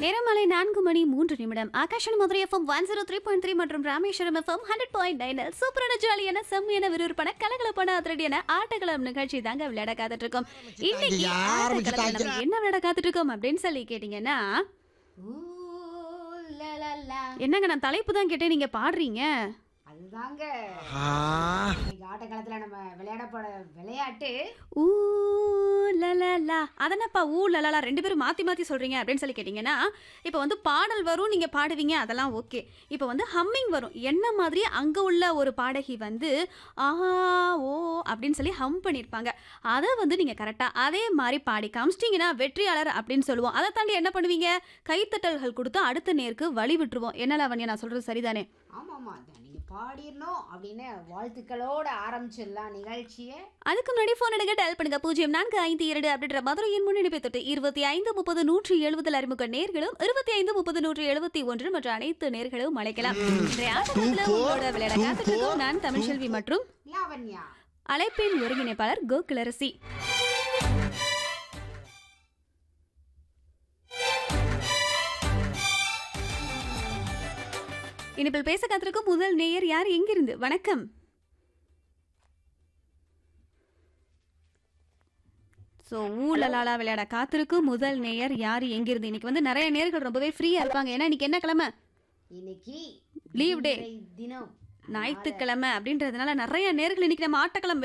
நேரமாலை நான்கு மணி மூன்று நிமிடம் ஆகாஷன் Madurai FM one zero three point three மற்றும் Rameswaram FM hundred point nine சூப்பரான ஜாலியான செம்மையான விறுவிறுப்பான கலகலப்பான அதிரடியான ஆட்டக்களம் நிகழ்ச்சி தாங்க விளையாட காத்துட்டு இருக்கோம் இன்னைக்கு ஐயா, ஆட்டக்களத்துல ஆரம்பிச்சுட்டாங்க. நம்ம என்ன விளையாட காத்துட்டு இருக்கோம் அப்படின்னு சொல்லி கேட்டீங்கன்னா ஊ, லா, லா, லா. என்னங்க நான் தலைப்பு தான் கேட்டேன் நீங்க பாடுறீங்க அதுதாங்க ஆ, இன்னைக்கு ஆட்டக்காலத்துல நம்ம விளையாட போற விளையாட்டு ஊ லலலா அதனப்பா ஊ லலலா ரெண்டு பேரும் மாற்றி மாற்றி சொல்கிறீங்க அப்படின்னு சொல்லி கேட்டிங்கன்னா இப்போ வந்து பாடல் வரும் நீங்கள் பாடுவீங்க அதெல்லாம் ஓகே இப்போ வந்து ஹம்மிங் வரும் என்ன மாதிரி அங்கே உள்ள ஒரு பாடகி வந்து ஆஹா ஓ அப்படின்னு சொல்லி ஹம் பண்ணியிருப்பாங்க அதை வந்து நீங்கள் கரெக்டாக அதே மாதிரி பாடி காமிச்சிட்டிங்கன்னா வெற்றியாளர் அப்படின்னு சொல்லுவோம் அதை தாண்டி என்ன பண்ணுவீங்க கைத்தட்டல்கள் கொடுத்து அடுத்த நேருக்கு வழி விட்டுருவோம் என்ன லாவண்யா நான் சொல்கிறது சரிதானே ஆமா ஆமா அதான் நீங்க பாடிடணும் அப்படின்னு வாழ்த்துக்களோட ஆரம்பிச்சிடலாம் நிகழ்ச்சியை அதுக்கு முன்னாடி ஃபோன் எடுக்க டயல் பண்ணுங்க பூஜ்ஜியம் நான்கு ஐந்து இரண்டு அப்படின்ற மதுரையின் முன்னெடுப்பை தொட்டு இருபத்தி ஐந்து முப்பது நூற்றி எழுபதில் அறிமுக நேர்களும் இருபத்தி ஐந்து முப்பது நூற்றி எழுபத்தி ஒன்று மற்ற அனைத்து நேர்களும் அழைக்கலாம் இன்றைய ஆட்டத்தில் உங்களோட விளையாட காத்துட்டு இருக்கோம் நான் தமிழ்செல்வி மற்றும் லாவண்யா அழைப்பின் ஒருங்கிணைப்பாளர் கோகுலரசி இனிப்பில் பேச காத்திருக்கும் முதல் நேயர் யார் எங்கிருந்து வணக்கம் ஸோ ஊழலாலா விளையாட காத்திருக்கும் முதல் நேயர் யார் எங்கிருந்து இன்னைக்கு வந்து நிறைய நேர்கள் ரொம்பவே ஃப்ரீயா இருப்பாங்க ஏன்னா இன்னைக்கு என்ன கிழமை இன்னைக்கு Leave day. விடுமுறை தினம் ஞாயிற்றுக்கிழமை அப்படின்றதுனால நிறைய நேர்கள் இன்னைக்கு நம்ம ஆட்டக்கிழமை